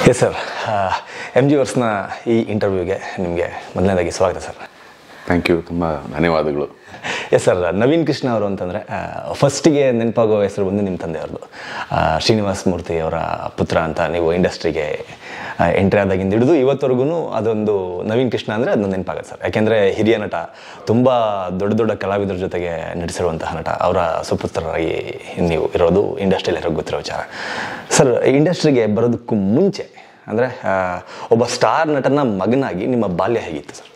S sir M G ವರ್ಸ್ನ ಈ ಇಂಟರ್ವ್ಯೂಗೆ ನಿಮಗೆ ಮೊದಲನೇದಾಗಿ ಸ್ವಾಗತ ಸರ್ ಥ್ಯಾಂಕ್ ಯು ತುಂಬ ಧನ್ಯವಾದಗಳು ಎಸ್ ಸರ್ ನವೀನ್ ಕೃಷ್ಣ ಅವರು ಅಂತಂದರೆ ಫಸ್ಟಿಗೆ ನೆನಪಾಗೋ ಹೆಸರು ಬಂದು ನಿಮ್ಮ ತಂದೆಯವ್ರದ್ದು ಆ, ಶ್ರೀನಿವಾಸ್ ಮೂರ್ತಿ ಅವರ ಪುತ್ರ ಅಂತ ನೀವು ಇಂಡಸ್ಟ್ರಿಗೆ ಎಂಟ್ರಿ ಆದಾಗಿಂದ ಹಿಡಿದು ಇವತ್ತವರೆಗೂ ಅದೊಂದು ನವೀನ್ ಕೃಷ್ಣ ಅಂದರೆ ಅದೊಂದು ನೆನಪಾಗುತ್ತೆ ಸರ್ ಯಾಕೆಂದರೆ ಹಿರಿಯ ನಟ ತುಂಬ ದೊಡ್ಡ ದೊಡ್ಡ ಕಲಾವಿದರ ಜೊತೆಗೆ ನಟಿಸಿರುವಂತಹ ನಟ ಅವರ ಸುಪುತ್ರರಾಗಿ ನೀವು ಇರೋದು ಇಂಡಸ್ಟ್ರಿಯಲ್ಲಿ ಎಲ್ಲರಿಗೂ ಗೊತ್ತಿರೋ ವಿಚಾರ ಸರ್ ಇಂಡಸ್ಟ್ರಿಗೆ ಬರೋದಕ್ಕೂ ಮುಂಚೆ ಅಂದರೆ ಒಬ್ಬ ಸ್ಟಾರ್ ನಟನ ಮಗನಾಗಿ ನಿಮ್ಮ ಬಾಲ್ಯ ಹೇಗಿತ್ತು ಸರ್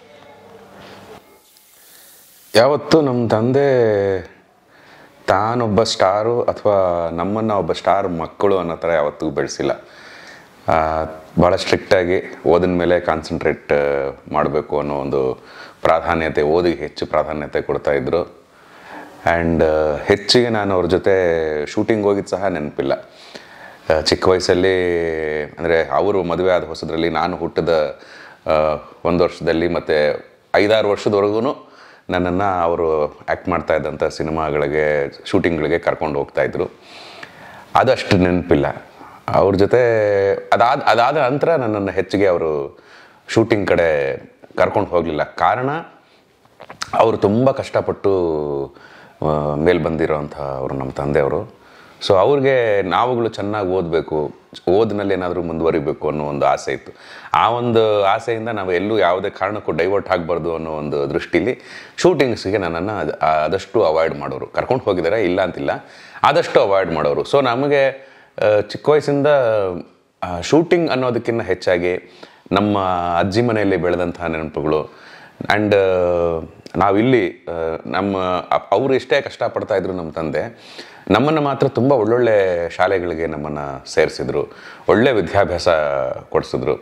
ಯಾವತ್ತು ನಮ್ಮ ತಂದೆ ತಾನೊಬ್ಬ ಸ್ಟಾರು ಅಥವಾ ನಮ್ಮನ್ನು ಒಬ್ಬ ಸ್ಟಾರ್ ಮಕ್ಕಳು ಅನ್ನೋ ಥರ ಯಾವತ್ತೂ ಬೆಳೆಸಿಲ್ಲ ಭಾಳ ಸ್ಟ್ರಿಕ್ಟಾಗಿ ಓದಿನ ಮೇಲೆ ಕಾನ್ಸಂಟ್ರೇಟ್ ಮಾಡಬೇಕು ಅನ್ನೋ ಒಂದು ಪ್ರಾಧಾನ್ಯತೆ ಓದಿಗೆ ಹೆಚ್ಚು ಪ್ರಾಧಾನ್ಯತೆ ಕೊಡ್ತಾಯಿದ್ರು ಆ್ಯಂಡ್ ಹೆಚ್ಚಿಗೆ ನಾನು ಅವ್ರ ಜೊತೆ ಶೂಟಿಂಗ್ ಹೋಗಿದ್ದು ಸಹ ನೆನಪಿಲ್ಲ ಆ, ಚಿಕ್ಕ ವಯಸ್ಸಲ್ಲಿ ಅಂದರೆ ಅವರು ಮದುವೆ ಆದ ಹೊಸದ್ರಲ್ಲಿ ನಾನು ಹುಟ್ಟಿದ ಆ, ಒಂದು ವರ್ಷದಲ್ಲಿ ಮತ್ತು ಐದಾರು ವರ್ಷದವರೆಗೂ ನನ್ನನ್ನು ಅವರು ಆ್ಯಕ್ಟ್ ಮಾಡ್ತಾ ಇದ್ದಂಥ ಸಿನಿಮಾಗಳಿಗೆ ಶೂಟಿಂಗ್ಗಳಿಗೆ ಕರ್ಕೊಂಡು ಹೋಗ್ತಾಯಿದ್ರು ಅದಷ್ಟು ನೆನಪಿಲ್ಲ ಅವ್ರ ಜೊತೆ ಅದಾದ ಅದಾದ ನಂತರ ನನ್ನನ್ನು ಹೆಚ್ಚಿಗೆ ಅವರು ಶೂಟಿಂಗ್ ಕಡೆ ಕರ್ಕೊಂಡು ಹೋಗಲಿಲ್ಲ ಕಾರಣ ಅವರು ತುಂಬ ಕಷ್ಟಪಟ್ಟು ಆ, ಮೇಲ್ ಬಂದಿರೋಂಥ ಅವರು ನಮ್ಮ ತಂದೆಯವರು ಸೊ ಅವ್ರಿಗೆ ನಾವುಗಳು ಚೆನ್ನಾಗಿ ಓದಬೇಕು ಓದಿನಲ್ಲಿ ಏನಾದರೂ ಮುಂದುವರಿಬೇಕು ಅನ್ನೋ ಒಂದು ಆಸೆ ಇತ್ತು ಆ ಒಂದು ಆಸೆಯಿಂದ ನಾವು ಎಲ್ಲೂ ಯಾವುದೇ ಕಾರಣಕ್ಕೂ ಡೈವರ್ಟ್ ಆಗಬಾರ್ದು ಅನ್ನೋ ಒಂದು ದೃಷ್ಟಿಲಿ ಶೂಟಿಂಗ್ಸ್ಗೆ ನನ್ನನ್ನು ಅದ್- ಆ- ಆದಷ್ಟು ಅವಾಯ್ಡ್ ಮಾಡೋರು ಕರ್ಕೊಂಡು ಹೋಗಿದ್ದಾರೆ ಇಲ್ಲ ಅಂತಿಲ್ಲ ಆದಷ್ಟು ಅವಾಯ್ಡ್ ಮಾಡೋರು ಸೊ ನಮಗೆ ಆ, ಚಿಕ್ಕ ವಯಸ್ಸಿಂದ ಶೂಟಿಂಗ್ ಅನ್ನೋದಕ್ಕಿಂತ ಹೆಚ್ಚಾಗಿ ನಮ್ಮ ಅಜ್ಜಿ ಮನೆಯಲ್ಲಿ ಬೆಳೆದಂತಹ ನೆನಪುಗಳು ಆ್ಯಂಡ್ ನಾವಿಲ್ಲಿ ಆ, ನಮ್ಮ ಅಪ್- ಅವ್ರು ಎಷ್ಟೇ ಕಷ್ಟಪಡ್ತಾ ಇದ್ರು ನಮ್ಮ ತಂದೆ ನಮ್ಮನ್ನು ಮಾತ್ರ ತುಂಬ ಒಳ್ಳೊಳ್ಳೆ ಶಾಲೆಗಳಿಗೆ ನಮ್ಮನ್ನು ಸೇರಿಸಿದ್ರು ಒಳ್ಳೆ ವಿದ್ಯಾಭ್ಯಾಸ ಕೊಡಿಸಿದ್ರು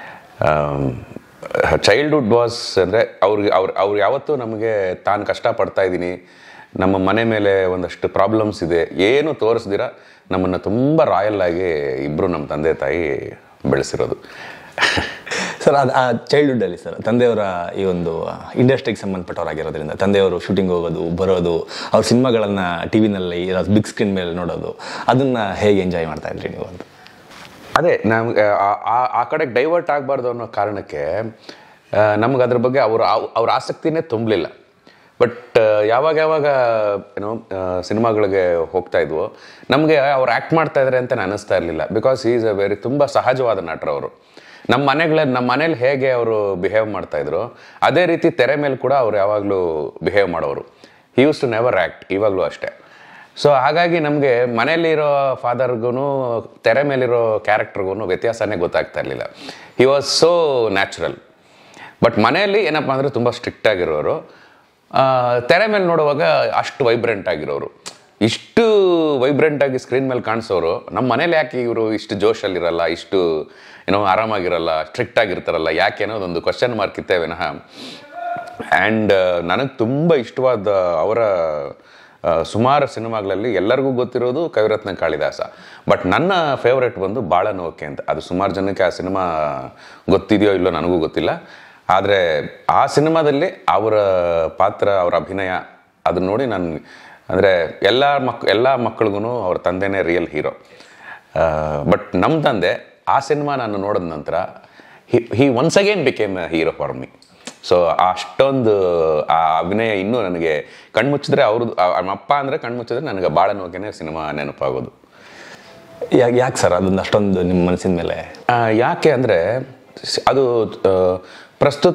ಚೈಲ್ಡ್ಹುಡ್ ವಾಸ್ ಅಂದರೆ ಅವ್ರಿಗೆ ಅವ್ರು ಅವ್ರು ಯಾವತ್ತೂ ನಮಗೆ ತಾನು ಕಷ್ಟಪಡ್ತಾ ಇದ್ದೀನಿ ನಮ್ಮ ಮನೆ ಮೇಲೆ ಒಂದಷ್ಟು ಪ್ರಾಬ್ಲಮ್ಸ್ ಇದೆ ಏನು ತೋರಿಸ್ದಿರ ನಮ್ಮನ್ನು ತುಂಬ ರಾಯಲ್ ಆಗಿ ಇಬ್ಬರು ನಮ್ಮ ತಂದೆ ತಾಯಿ ಬೆಳೆಸಿರೋದು ಸರ್ ಅದು ಆ ಚೈಲ್ಡ್ಹುಡ್ಡಲ್ಲಿ ಸರ್ ತಂದೆಯವರ ಈ ಒಂದು ಇಂಡಸ್ಟ್ರಿಗೆ ಸಂಬಂಧಪಟ್ಟವರಾಗಿರೋದ್ರಿಂದ ತಂದೆಯವರು ಶೂಟಿಂಗ್ ಹೋಗೋದು ಬರೋದು ಅವ್ರ ಸಿನಿಮಾಗಳನ್ನು ಟಿ ವಿನಲ್ಲಿ ಬಿಗ್ ಸ್ಕ್ರೀನ್ ಮೇಲೆ ನೋಡೋದು ಅದನ್ನು ಹೇಗೆ ಎಂಜಾಯ್ ಮಾಡ್ತಾ ಇದ್ರಿ ನೀವು ಅಂತ ಅದೇ ನಮ್ಗೆ ಆ- ಆ- ಆ ಕಡೆಗೆ ಡೈವರ್ಟ್ ಆಗಬಾರ್ದು ಅನ್ನೋ ಕಾರಣಕ್ಕೆ ನಮ್ಗೆ ಅದ್ರ ಬಗ್ಗೆ ಅವ್ರ ಅವ್ರ ಆಸಕ್ತಿನೇ ತುಂಬಲಿಲ್ಲ ಬಟ್ ಯಾವಾಗ ಯಾವಾಗ ಏನೋ ಸಿನಿಮಾಗಳಿಗೆ ಹೋಗ್ತಾ ಇದ್ವೋ ನಮಗೆ ಅವ್ರು ಆ್ಯಕ್ಟ್ ಮಾಡ್ತಾ ಇದ್ದಾರೆ ಅಂತ ಅನಿಸ್ತಾ ಇರಲಿಲ್ಲ ಬಿಕಾಸ್ ಈಸ್ ಅ ವೆರಿ ತುಂಬ ಸಹಜವಾದ ನಟರು ಅವರು ನಮ್ಮ ಮನೆಗಳ ನಮ್ಮ ಮನೇಲಿ ಹೇಗೆ ಅವರು ಬಿಹೇವ್ ಮಾಡ್ತಾ ಇದ್ರು ಅದೇ ರೀತಿ ತೆರೆ ಮೇಲೆ ಕೂಡ ಅವ್ರು ಯಾವಾಗಲೂ ಬಿಹೇವ್ ಮಾಡೋರು he used to never act ಇವಾಗಲೂ ಅಷ್ಟೇ ಸೊ ಹಾಗಾಗಿ ನಮಗೆ ಮನೆಯಲ್ಲಿರೋ ಫಾದರ್ಗೂ ತೆರೆ ಮೇಲಿರೋ ಕ್ಯಾರೆಕ್ಟರ್ಗೂ ವ್ಯತ್ಯಾಸನೇ ಗೊತ್ತಾಗ್ತಾ ಇರಲಿಲ್ಲ he was so natural but ಮನೆಯಲ್ಲಿ ಏನಪ್ಪ ಅಂದರೆ ತುಂಬ ಸ್ಟ್ರಿಕ್ಟ್ ಆಗಿರೋರು ಆ, ತೆರೆ ಮೇಲೆ ನೋಡುವಾಗ ಅಷ್ಟು ವೈಬ್ರೆಂಟ್ ಆಗಿರೋರು ಇಷ್ಟು ವೈಬ್ರೆಂಟ್ ಆಗಿ ಸ್ಕ್ರೀನ್ ಮೇಲೆ ಕಾಣಿಸೋರು ನಮ್ಮ ಮನೇಲಿ ಯಾಕೆ ಇವರು ಇಷ್ಟು ಜೋಶಲ್ಲಿರಲ್ಲ ಇಷ್ಟು ಏನೋ ಆರಾಮಾಗಿರಲ್ಲ ಸ್ಟ್ರಿಕ್ಟ್ ಆಗಿರ್ತಾರಲ್ಲ ಯಾಕೆ ಅನ್ನೋದೊಂದು ಕ್ವಶನ್ ಮಾರ್ಕ್ ಇತ್ತೇ ವಿನಃ ಆ್ಯಂಡ್ ನನಗೆ ತುಂಬ ಇಷ್ಟವಾದ ಅವರ ಆ, ಸುಮಾರು ಸಿನಿಮಾಗಳಲ್ಲಿ ಎಲ್ಲರಿಗೂ ಗೊತ್ತಿರೋದು ಕವಿರತ್ನ ಕಾಳಿದಾಸ ಬಟ್ ನನ್ನ ಫೇವ್ರೆಟ್ ಬಂದು ಬಾಳ ನೋಕೆ ಅಂತ ಅದು ಸುಮಾರು ಜನಕ್ಕೆ ಆ ಸಿನಿಮಾ ಗೊತ್ತಿದೆಯೋ ಇಲ್ಲೋ ನನಗೂ ಗೊತ್ತಿಲ್ಲ ಆದರೆ ಆ ಸಿನಿಮಾದಲ್ಲಿ ಅವರ ಪಾತ್ರ ಅವರ ಅಭಿನಯ ಅದನ್ನ ನೋಡಿ ನಾನು ಅಂದರೆ ಎಲ್ಲ ಮಕ್ ಎಲ್ಲ ಮಕ್ಕಳಿಗೂ ಅವ್ರ ತಂದೆನೇ ರಿಯಲ್ ಹೀರೋ ಬಟ್ ನಮ್ಮ ತಂದೆ ಆ ಸಿನಿಮಾ ನಾನು ನೋಡಿದ ನಂತರ he once again became hero for me so ಅಷ್ಟೊಂದು ಆ ಅಭಿನಯ ಇನ್ನೂ ನನಗೆ ಕಣ್ಮುಚ್ಚಿದ್ರೆ ಅವ್ರದ್ದು ನಮ್ಮ ಅಪ್ಪ ಅಂದರೆ ಕಣ್ಮುಚ್ಚಿದ್ರೆ ನನಗೆ ಭಾಳ ನೋಕೆನೆ ಸಿನಿಮಾ ನೆನಪಾಗೋದು ಯಾಕೆ ಯಾಕೆ ಸರ್ ಅದೊಂದು ಅಷ್ಟೊಂದು ನಿಮ್ಮ ಮನಸ್ಸಿನ ಮೇಲೆ ಆ, ಯಾಕೆ ಅಂದರೆ ಅದು ಆ, ಪ್ರಸ್ತುತ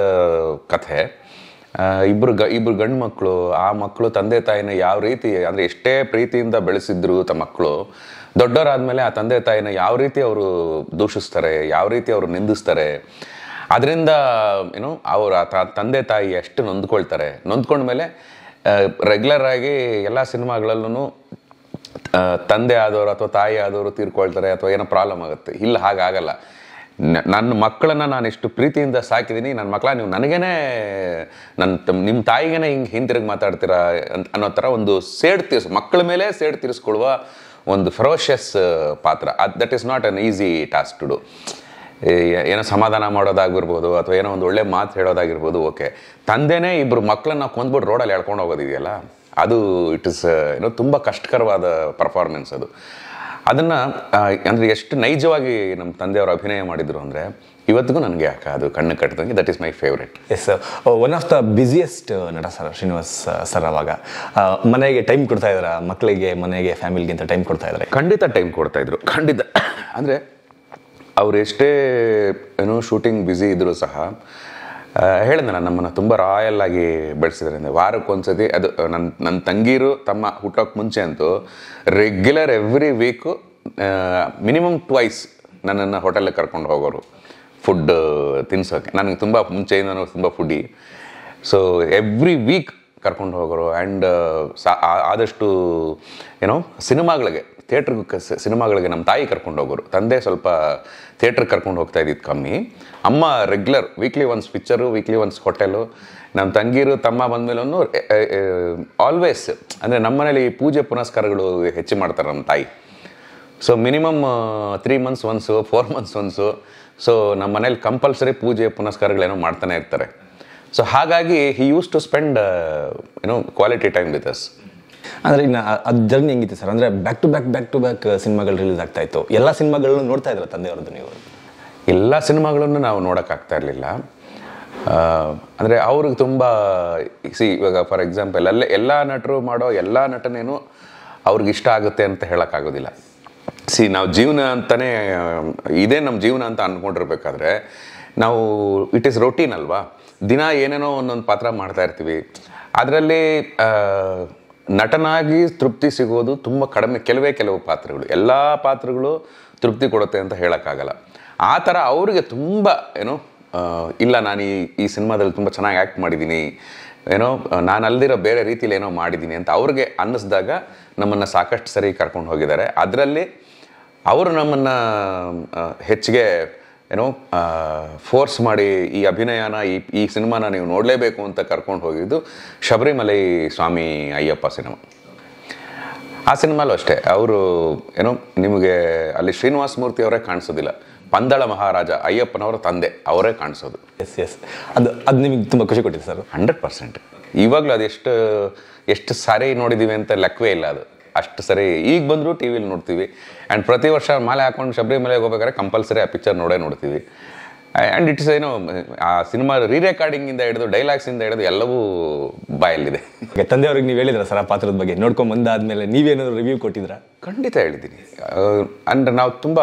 ಕಥೆ ಆ, ಇಬ್ರು ಗ ಇಬ್ರು ಗಂಡು ಮಕ್ಕಳು ಆ ಮಕ್ಕಳು ತಂದೆ ತಾಯಿನ ಯಾವ ರೀತಿ ಅಂದರೆ ಎಷ್ಟೇ ಪ್ರೀತಿಯಿಂದ ಬೆಳೆಸಿದ್ರು ತಮ್ಮ ಮಕ್ಕಳು ದೊಡ್ಡವರಾದ್ಮೇಲೆ ಆ ತಂದೆ ತಾಯಿನ ಯಾವ ರೀತಿ ಅವರು ದೂಷಿಸ್ತಾರೆ ಯಾವ ರೀತಿ ಅವರು ನಿಂದಿಸ್ತಾರೆ ಅದರಿಂದ ಏನು ಅವರ ತಂದೆ ತಾಯಿ ಎಷ್ಟು ನೊಂದ್ಕೊಳ್ತಾರೆ ನೊಂದ್ಕೊಂಡ್ಮೇಲೆ ರೆಗ್ಯುಲರ್ ಆಗಿ ಎಲ್ಲ ಸಿನಿಮಾಗಳಲ್ಲೂ ಆ, ತಂದೆ ಆದವರು ಅಥವಾ ತಾಯಿ ಆದವರು ತೀರ್ಕೊಳ್ತಾರೆ ಅಥವಾ ಏನೋ ಪ್ರಾಬ್ಲಮ್ ಆಗುತ್ತೆ ಇಲ್ಲ ಹಾಗಾಗಲ್ಲ ನ- ನನ್ನ ಮಕ್ಕಳನ್ನ ನಾನು ಇಷ್ಟು ಪ್ರೀತಿಯಿಂದ ಸಾಕಿದ್ದೀನಿ ನನ್ನ ಮಕ್ಕಳ ನೀವು ನನಗೇನೆ ನನ್ನ ತಮ್- ನಿಮ್ಮ ತಾಯಿಗೇನೆ ಹಿಂಗೆ ಹಿಂತಿರುಗಿ ಮಾತಾಡ್ತೀರಾ ಅಂತ ಅನ್ನೋ ಥರ ಒಂದು ಸೇಡ್ ತೀರ್ಸ್ ಮಕ್ಕಳ ಮೇಲೆ ಸೇಡ್ ತೀರಿಸ್ಕೊಳ್ಳುವ ಒಂದು ಫೆರೋಷಿಯಸ್ ಪಾತ್ರ ಅದು that is not an easy task to do ಏನೋ ಸಮಾಧಾನ ಮಾಡೋದಾಗಿರ್ಬೋದು ಅಥವಾ ಏನೋ ಒಂದು ಒಳ್ಳೆ ಮಾತು ಹೇಳೋದಾಗಿರ್ಬೋದು ಓಕೆ ತಂದೆನೇ ಇಬ್ಬರು ಮಕ್ಕಳನ್ನ ಕೊಂದ್ಬಿಟ್ಟು ರೋಡಲ್ಲಿ ಎಳ್ಕೊಂಡು ಹೋಗೋದಿದೆಯಲ್ಲ ಅದು ಇಟ್ ಇಸ್ ಏನೋ ತುಂಬ ಕಷ್ಟಕರವಾದ ಪರ್ಫಾರ್ಮೆನ್ಸ್ ಅದು ಅದನ್ನು ಅಂದರೆ ಎಷ್ಟು ನೈಜವಾಗಿ ನಮ್ಮ ತಂದೆಯವರು ಅಭಿನಯ ಮಾಡಿದರು ಅಂದರೆ ಇವತ್ತಿಗೂ ನನಗೆ ಯಾಕೆ ಅದು ಕಣ್ಣು ಕಟ್ಟಿದಂಗೆ that is my favourite yes one of the busiest ನಟ ಸರ್ ಶ್ರೀನಿವಾಸ್ ಸರ್ ಅವಾಗ ಆ, ಮನೆಗೆ ಟೈಮ್ ಕೊಡ್ತಾ ಇದ್ದಾರ ಮಕ್ಕಳಿಗೆ ಮನೆಗೆ ಫ್ಯಾಮಿಲಿಗೆ ಅಂತ ಟೈಮ್ ಕೊಡ್ತಾ ಇದ್ದಾರೆ ಖಂಡಿತ ಟೈಮ್ ಕೊಡ್ತಾ ಇದ್ರು ಖಂಡಿತ ಅಂದರೆ ಅವ್ರು ಎಷ್ಟೇ ಏನೋ ಶೂಟಿಂಗ್ ಬ್ಯುಸಿ ಇದ್ದರೂ ಸಹ ಆ, ಹೇಳಿದೆ ನಾನು ನಮ್ಮನ್ನು ತುಂಬ ರಾಯಲ್ ಆಗಿ ಬೆಳೆಸಿದ್ರಿಂದ ವಾರಕ್ಕೊಂದ್ಸತಿ ಅದು ನನ್ನ ನನ್ನ ತಂಗೀರು ತಮ್ಮ ಹುಟ್ಟೋಕೆ ಮುಂಚೆ ಅಂತೂ regular every week minimum twice ನನ್ನನ್ನು ಹೋಟೆಲ್ಗೆ ಕರ್ಕೊಂಡು ಹೋಗೋರು ಫುಡ್ ತಿನ್ಸೋಕೆ ನನಗೆ ತುಂಬ ಮುಂಚೆಯಿಂದ ತುಂಬ ಫುಡ್ಡಿ ಸೊ ಎವ್ರಿ ವೀಕ್ ಕರ್ಕೊಂಡು ಹೋಗೋರು ಆ್ಯಂಡ್ ಆದಷ್ಟು ಏನೋ ಸಿನಿಮಾಗಳಿಗೆ ಥಿಯೇಟ್ರಿಗೆ ಸಿನಿಮಾಗಳಿಗೆ ನಮ್ಮ ತಾಯಿ ಕರ್ಕೊಂಡು ಹೋಗೋರು ತಂದೆ ಸ್ವಲ್ಪ ಥಿಯೇಟ್ರಿಗೆ ಕರ್ಕೊಂಡು ಹೋಗ್ತಾ ಇದ್ದಿದ್ದು ಕಮ್ಮಿ ಅಮ್ಮ regular weekly once picture weekly once hotel ನಮ್ಮ ತಂಗೀರು ತಮ್ಮ ಬಂದಮೇಲೂ ಆಲ್ವೇಸ್ ಅಂದರೆ ನಮ್ಮ ಮನೇಲಿ ಪೂಜೆ ಪುನಸ್ಕಾರಗಳು ಹೆಚ್ಚು ಮಾಡ್ತಾರೆ ನಮ್ಮ ತಾಯಿ so minimum three months once four months once so ನಮ್ಮ ಮನೇಲಿ ಕಂಪಲ್ಸರಿ ಪೂಜೆ ಪುನಸ್ಕಾರಗಳೇನೋ ಮಾಡ್ತಾನೆ ಇರ್ತಾರೆ ಸೊ ಹಾಗಾಗಿ ಹಿ ಯೂಸ್ ಟು ಸ್ಪೆಂಡ್ ಏನೋ ಕ್ವಾಲಿಟಿ ಟೈಮ್ ವಿತ್ ಅಸ್ ಅಂದರೆ ಇನ್ನು ಅದು ಜರ್ನಿ ಹೆಂಗಿತ್ತು ಸರ್ ಅಂದರೆ back to back back to back ಸಿನಿಮಾಗಳು ರಿಲೀಸ್ ಆಗ್ತಾ ಇತ್ತು ಎಲ್ಲ ಸಿನಿಮಾಗಳನ್ನು ನೋಡ್ತಾ ಇದ್ರ ತಂದೆಯವ್ರದ್ದು ನೀವು ಎಲ್ಲ ಸಿನಿಮಾಗಳನ್ನು ನಾವು ನೋಡೋಕ್ಕಾಗ್ತಾ ಇರಲಿಲ್ಲ ಅಂದರೆ ಅವ್ರಿಗೆ ತುಂಬ ಸಿ ಇವಾಗ ಫಾರ್ ಎಕ್ಸಾಂಪಲ್ ಅಲ್ಲೇ ಎಲ್ಲ ನಟರು ಮಾಡೋ ಎಲ್ಲ ನಟನೇನು ಅವ್ರಿಗೆ ಇಷ್ಟ ಆಗುತ್ತೆ ಅಂತ ಹೇಳೋಕ್ಕಾಗೋದಿಲ್ಲ ಸಿ ನಾವು ಜೀವನ ಅಂತಲೇ ಇದೇ ನಮ್ಮ ಜೀವನ ಅಂತ ಅಂದ್ಕೊಂಡಿರ್ಬೇಕಾದ್ರೆ ನಾವು ಇಟ್ ಈಸ್ ರೊಟೀನ್ ಅಲ್ವಾ ದಿನ ಏನೇನೋ ಒಂದೊಂದು ಪಾತ್ರ ಮಾಡ್ತಾ ಇರ್ತೀವಿ ಅದರಲ್ಲಿ ನಟನಾಗಿ ತೃಪ್ತಿ ಸಿಗೋದು ತುಂಬ ಕಡಿಮೆ ಕೆಲವೇ ಕೆಲವು ಪಾತ್ರಗಳು ಎಲ್ಲ ಪಾತ್ರಗಳು ತೃಪ್ತಿ ಕೊಡುತ್ತೆ ಅಂತ ಹೇಳೋಕ್ಕಾಗಲ್ಲ ಆ ಥರ ಅವ್ರಿಗೆ ತುಂಬ ಏನೋ ಆ, ಇಲ್ಲ ನಾನು ಈ ಈ ಸಿನಿಮಾದಲ್ಲಿ ತುಂಬ ಚೆನ್ನಾಗಿ ಆ್ಯಕ್ಟ್ ಮಾಡಿದ್ದೀನಿ ಏನೋ ನಾನು ಅಲ್ದಿರೋ ಬೇರೆ ರೀತಿಲಿ ಏನೋ ಮಾಡಿದ್ದೀನಿ ಅಂತ ಅವ್ರಿಗೆ ಅನ್ನಿಸ್ದಾಗ ನಮ್ಮನ್ನು ಸಾಕಷ್ಟು ಸರಿ ಕರ್ಕೊಂಡು ಹೋಗಿದ್ದಾರೆ ಅದರಲ್ಲಿ ಅವರು ನಮ್ಮನ್ನು ಹೆಚ್ಚಿಗೆ ಏನೋ ಫೋರ್ಸ್ ಮಾಡಿ ಈ ಅಭಿನಯನ ಈ ಈ ಸಿನಿಮಾನ ನೀವು ನೋಡಲೇಬೇಕು ಅಂತ ಕರ್ಕೊಂಡು ಹೋಗಿದ್ದು ಶಬರಿಮಲೈ ಸ್ವಾಮಿ ಅಯ್ಯಪ್ಪ ಸಿನಿಮಾ ಆ ಸಿನಿಮಾಲು ಅಷ್ಟೇ ಅವರು ಏನೋ ನಿಮಗೆ ಅಲ್ಲಿ ಶ್ರೀನಿವಾಸ ಮೂರ್ತಿ ಅವರೇ ಕಾಣಿಸೋದಿಲ್ಲ ಪಂದಳ ಮಹಾರಾಜ ಅಯ್ಯಪ್ಪನವರ ತಂದೆ ಅವರೇ ಕಾಣಿಸೋದು ಎಸ್ ಎಸ್ ಅದು ಅದು ನಿಮಗೆ ತುಂಬ ಖುಷಿ ಕೊಟ್ಟಿದೆ ಸರ್ ಹಂಡ್ರೆಡ್ ಪರ್ಸೆಂಟ್ ಇವಾಗಲೂ ಅದೆಷ್ಟು ಎಷ್ಟು ಸಾರಿ ನೋಡಿದ್ದೀವಿ ಅಂತ ಲೆಕ್ಕವೇ ಇಲ್ಲ ಅದು ಅಷ್ಟು ಸರಿ ಈಗ ಬಂದರೂ ಟಿ ವಿಲಿ ನೋಡ್ತೀವಿ ಆ್ಯಂಡ್ ಪ್ರತಿ ವರ್ಷ ಮಾಲೆ ಹಾಕೊಂಡು ಶಬರಿಮಲೆಗೆ ಹೋಗ್ಬೇಕಾದ್ರೆ ಕಂಪಲ್ಸರಿ ಆ ಪಿಕ್ಚರ್ ನೋಡೇ ನೋಡ್ತೀವಿ ಆ್ಯಂಡ್ ಇಟ್ಸ್ ಏನೋ ಆ ಸಿನಿಮಾ ರೀ ರೆಕಾರ್ಡಿಂಗಿಂದ ಹಿಡಿದು ಡೈಲಾಗ್ಸಿಂದ ಹಿಡಿದು ಎಲ್ಲವೂ ಬಾಯಲ್ಲಿದೆ ಹಾಗೆ ತಂದೆಯವ್ರಿಗೆ ನೀವು ಹೇಳಿದ್ರ ಸರ್ ಆ ಪಾತ್ರದ ಬಗ್ಗೆ ನೋಡ್ಕೊಂಡ್ ಬಂದಾದ್ಮೇಲೆ ನೀವೇನಾದ್ರು ರಿವ್ಯೂ ಕೊಟ್ಟಿದ್ರಾ ಖಂಡಿತ ಹೇಳಿದ್ದೀನಿ ಅಂದರೆ ನಾವು ತುಂಬ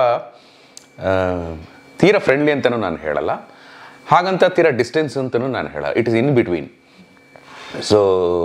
ತೀರಾ ಫ್ರೆಂಡ್ಲಿ ಅಂತಲೂ ನಾನು ಹೇಳಲ್ಲ ಹಾಗಂತ ತೀರಾ ಡಿಸ್ಟೆನ್ಸ್ ಅಂತಲೂ ನಾನು ಹೇಳಲ್ಲ it is in between so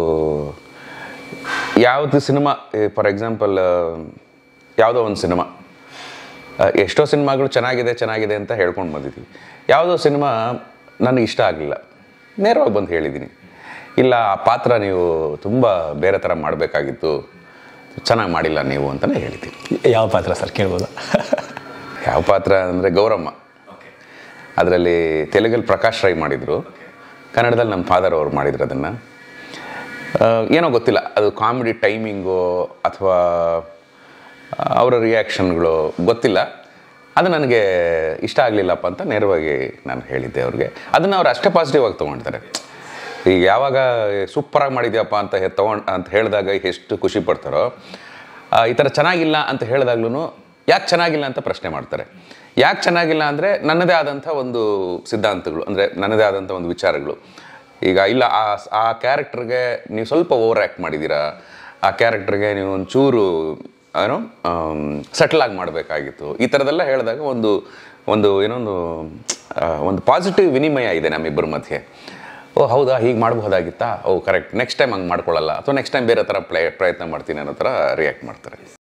ಯಾವುದು ಸಿನಿಮಾ ಫಾರ್ ಎಕ್ಸಾಂಪಲ್ ಯಾವುದೋ ಒಂದು ಸಿನಿಮಾ ಎಷ್ಟೋ ಸಿನಿಮಾಗಳು ಚೆನ್ನಾಗಿದೆ ಚೆನ್ನಾಗಿದೆ ಅಂತ ಹೇಳ್ಕೊಂಡು ಬಂದಿದ್ದೀವಿ ಯಾವುದೋ ಸಿನಿಮಾ ನನಗೆ ಇಷ್ಟ ಆಗಲಿಲ್ಲ ನೇರವಾಗಿ ಬಂದು ಹೇಳಿದ್ದೀನಿ ಇಲ್ಲ ಆ ಪಾತ್ರ ನೀವು ತುಂಬ ಬೇರೆ ಥರ ಮಾಡಬೇಕಾಗಿತ್ತು ಚೆನ್ನಾಗಿ ಮಾಡಿಲ್ಲ ನೀವು ಅಂತಲೇ ಹೇಳಿದ್ದೀನಿ ಯಾವ ಪಾತ್ರ ಸರ್ ಕೇಳ್ಬೋದಾ ಯಾವ ಪಾತ್ರ ಅಂದರೆ ಗೌರಮ್ಮ ಅದರಲ್ಲಿ ತೆಲುಗಲ್ಲಿ ಪ್ರಕಾಶ್ ರೈ ಮಾಡಿದರು ಕನ್ನಡದಲ್ಲಿ ನಮ್ಮ ಫಾದರ್ ಅವ್ರು ಮಾಡಿದ್ರು ಅದನ್ನು ಏನೋ ಗೊತ್ತಿಲ್ಲ ಅದು ಕಾಮಿಡಿ ಟೈಮಿಂಗು ಅಥವಾ ಅವರ ರಿಯಾಕ್ಷನ್ಗಳು ಗೊತ್ತಿಲ್ಲ ಅದು ನನಗೆ ಇಷ್ಟ ಆಗಲಿಲ್ಲಪ್ಪ ಅಂತ ನೇರವಾಗಿ ನಾನು ಹೇಳಿದ್ದೆ ಅವ್ರಿಗೆ ಅದನ್ನು ಅವ್ರು ಅಷ್ಟೇ ಪಾಸಿಟಿವ್ ಆಗಿ ತೊಗೊಳ್ತಾರೆ ಈಗ ಯಾವಾಗ ಸೂಪರಾಗಿ ಮಾಡಿದ್ಯಪ್ಪ ಅಂತ ಹೆ- ತಗೊಂಡ್ ಅಂತ ಹೇಳಿದಾಗ ಎಷ್ಟು ಖುಷಿ ಪಡ್ತಾರೋ ಆ, ಈ ಥರ ಚೆನ್ನಾಗಿಲ್ಲ ಅಂತ ಹೇಳಿದಾಗ್ಲೂ ಯಾಕೆ ಚೆನ್ನಾಗಿಲ್ಲ ಅಂತ ಪ್ರಶ್ನೆ ಮಾಡ್ತಾರೆ ಯಾಕೆ ಚೆನ್ನಾಗಿಲ್ಲ ಅಂದರೆ ನನ್ನದೇ ಆದಂಥ ಒಂದು ಸಿದ್ಧಾಂತಗಳು ಅಂದರೆ ನನ್ನದೇ ಆದಂಥ ಒಂದು ವಿಚಾರಗಳು ಈಗ ಇಲ್ಲ ಆ ಆ ಕ್ಯಾರೆಕ್ಟರ್ಗೆ ನೀವು ಸ್ವಲ್ಪ ಓವರ್ ಆ್ಯಕ್ಟ್ ಮಾಡಿದ್ದೀರಾ ಆ ಕ್ಯಾರೆಕ್ಟರ್ಗೆ ನೀವು ಒಂಚೂರು ಏನೋ ಸೆಟಲ್ ಆಗಿ ಮಾಡಬೇಕಾಗಿತ್ತು ಈ ಥರದೆಲ್ಲ ಹೇಳಿದಾಗ ಒಂದು ಒಂದು ಏನೊಂದು ಆ, ಒಂದು ಪಾಸಿಟಿವ್ ವಿನಿಮಯ ಇದೆ ನಮ್ಮಿಬ್ಬರ ಮಧ್ಯೆ ಓ ಹೌದಾ ಹೀಗೆ ಮಾಡಬಹುದಾಗಿತ್ತಾ ಓ ಕರೆಕ್ಟ್ ನೆಕ್ಸ್ಟ್ ಟೈಮ್ ಹಂಗೆ ಮಾಡ್ಕೊಳ್ಳಲ್ಲ ಅಥವಾ ನೆಕ್ಸ್ಟ್ ಟೈಮ್ ಬೇರೆ ಥರ ಪ್ಲೇ ಪ್ರಯತ್ನ ಮಾಡ್ತೀನಿ ಅನ್ನೋ ಥರ ರಿಯಾಕ್ಟ್ ಮಾಡ್ತಾರೆ